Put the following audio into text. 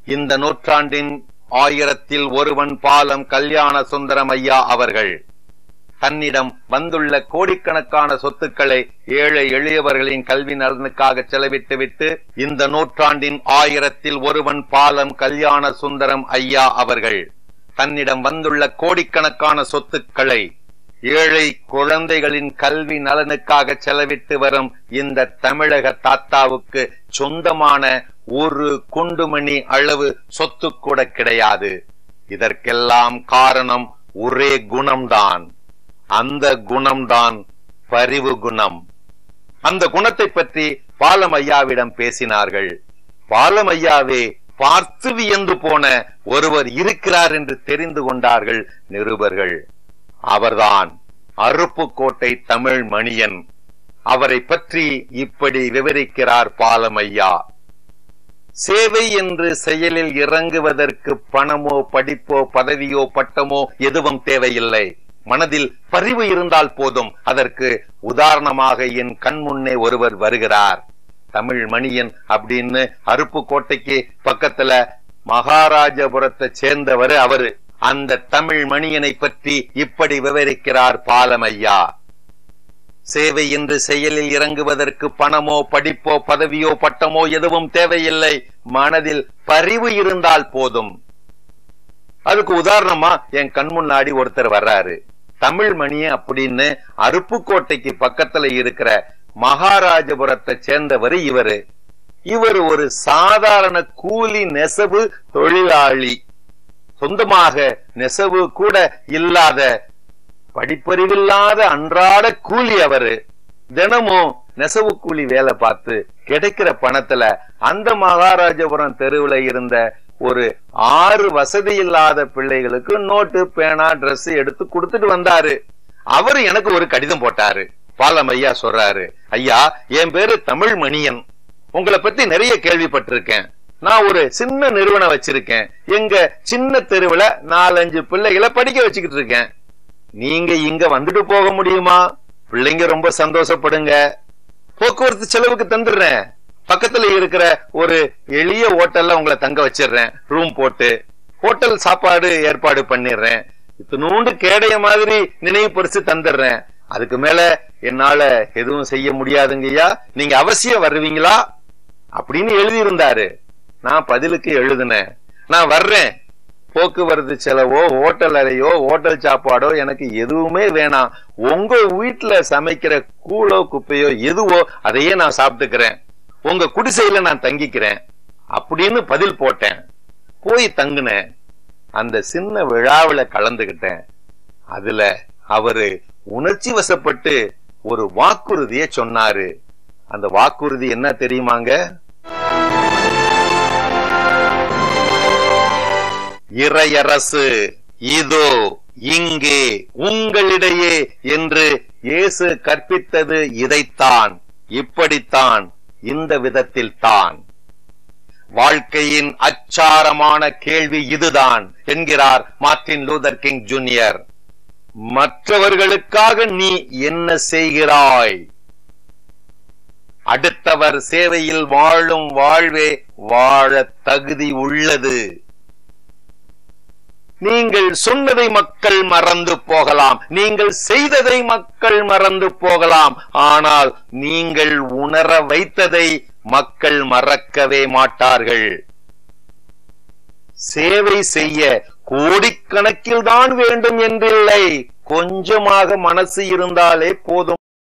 இந்த நூற்றாண்டின் ஆயிரத்தில் ஒருவன் பாலம் கல்யாண சுந்தரம் ஐயா அவர்கள் தன்னிடம் வந்துள்ள கோடிக்கணக்கான சொத்துக்களை ஏழை எளியவர்களின் கல்வி நலனுக்காக செலவிட்டுவிட்டு இந்த நூற்றாண்டின் ஆயிரத்தில் ஒருவன் பாலம் கல்யாண சுந்தரம் ஐயா அவர்கள் தன்னிடம் வந்துள்ள கோடிக்கணக்கான சொத்துக்களை ஏழை குழந்தைகளின் கல்வி நலனுக்காக செலவிட்டு வரும் இந்த தமிழக தாத்தாவுக்கு சொந்தமான ஒரு குண்டுமணி அளவு சொத்து கூட கிடையாது இதற்கெல்லாம் காரணம் ஒரே குணம்தான் அந்த குணம்தான் பரிவு குணம் அந்த குணத்தை பற்றி பாலமையாவிடம் பேசினார்கள் பாலமையாவே பார்த்து வியந்து போன ஒருவர் இருக்கிறார் என்று தெரிந்து கொண்டார்கள் நிருபர்கள் அவர்தான் அருப்புக்கோட்டை தமிழ் மணியன் அவரை பற்றி இப்படி விவரிக்கிறார் பாலமையா சேவை என்று செயலில் இறங்குவதற்கு பணமோ படிப்போ பதவியோ பட்டமோ எதுவும் தேவையில்லை மனதில் பரிவு இருந்தால் போதும் அதற்கு உதாரணமாக என் கண் முன்னே ஒருவர் வருகிறார் தமிழ் மணியன் அப்படின்னு அருப்புக்கோட்டைக்கு பக்கத்துல மகாராஜபுரத்தை சேர்ந்தவர் அவரு அந்த தமிழ் மணியனை பற்றி இப்படி விவரிக்கிறார் பாலமையா சேவை என்று செயலில் இறங்குவதற்கு பணமோ படிப்போ பதவியோ பட்டமோ எதுவும் தேவையில்லை மனதில் பரிவு இருந்தால் போதும் அதுக்கு உதாரணமா என் கண் முன்னாடி ஒருத்தர் வர்றாரு தமிழ் மணிய அப்படின்னு அருப்புக்கோட்டைக்கு பக்கத்துல இருக்கிற மகாராஜபுரத்தை சேர்ந்தவர் இவரு இவர் ஒரு சாதாரண கூலி நெசவு தொழிலாளி சொந்தமாக நெசவு கூட இல்லாத படிப்பறிவில்லாத அன்றாட கூலி அவரு தினமும் நெசவு கூலி வேலை பார்த்து கிடைக்கிற பணத்துல அந்த மகாராஜபுரம் தெருவுல இருந்த ஒரு ஆறு வசதி இல்லாத பிள்ளைகளுக்கு நோட்டு பேனா Dress எடுத்து கொடுத்துட்டு வந்தாரு அவரு எனக்கு ஒரு கடிதம் போட்டாரு பாலம் ஐயா சொல்றாரு ஐயா என் பேரு தமிழ் மணியன் உங்களை பத்தி நிறைய கேள்விப்பட்டிருக்கேன் நான் ஒரு சின்ன நிறுவனம் வச்சிருக்கேன் எங்க சின்ன தெருவுல நாலஞ்சு பிள்ளைகளை படிக்க வச்சுக்கிட்டு இருக்கேன் நீங்க இங்க வந்துட்டு போக முடியுமா பிள்ளைங்க ரொம்ப சந்தோஷப்படுங்க போக்குவரத்து செலவுக்கு தந்துடுறேன் பக்கத்துல இருக்கிற ஒரு எளிய ஹோட்டல்ல உங்களை தங்க வச்சிடுறேன் ரூம் போட்டு ஹோட்டல் சாப்பாடு ஏற்பாடு பண்ணிடுறேன் இத்தினூண்டு கேடைய மாதிரி நினைவு பரிசு தந்துடுறேன் அதுக்கு மேல என்னால எதுவும் செய்ய முடியாதுங்கய்யா நீங்க அவசியம் வருவீங்களா அப்படின்னு எழுதி இருந்தாரு நான் பதிலுக்கு எழுதினேன் நான் வர்றேன் போக்குவரத்து செலவோ ஹோட்டல் அறையோ ஹோட்டல் சாப்பாடோ எனக்கு எதுவுமே வேணாம் உங்க வீட்டுல சமைக்கிற கூழோ குப்பையோ எதுவோ அதையே நான் சாப்பிட்டுக்கிறேன் உங்க குடிசையில நான் தங்கிக்கிறேன் அப்படின்னு பதில் போட்டேன் போய் தங்குனேன் அந்த சின்ன விழாவுல கலந்துகிட்டேன் அதுல அவரு உணர்ச்சி வசப்பட்டு ஒரு வாக்குறுதியை சொன்னாரு அந்த வாக்குறுதி என்ன தெரியுமாங்க இறையரசு இதோ இங்கே உங்களிடையே என்று இயேசு கற்பித்தது இதைத்தான் இப்படித்தான் இந்த விதத்தில் தான் வாழ்க்கையின் அச்சாரமான கேள்வி இதுதான் என்கிறார் மார்ட்டின் லூதர் கிங் ஜூனியர் மற்றவர்களுக்காக நீ என்ன செய்கிறாய் அடுத்தவர் சேவையில் வாழும் வாழ்வே வாழ தகுதி உள்ளது நீங்கள் சொன்னதை மக்கள் மறந்து போகலாம் நீங்கள் செய்ததை மக்கள் மறந்து போகலாம் ஆனால் நீங்கள் உணர வைத்ததை மக்கள் மறக்கவே மாட்டார்கள் சேவை செய்ய கோடிக்கணக்கில் தான் வேண்டும் என்றில்லை கொஞ்சமாக மனசு இருந்தாலே போதும்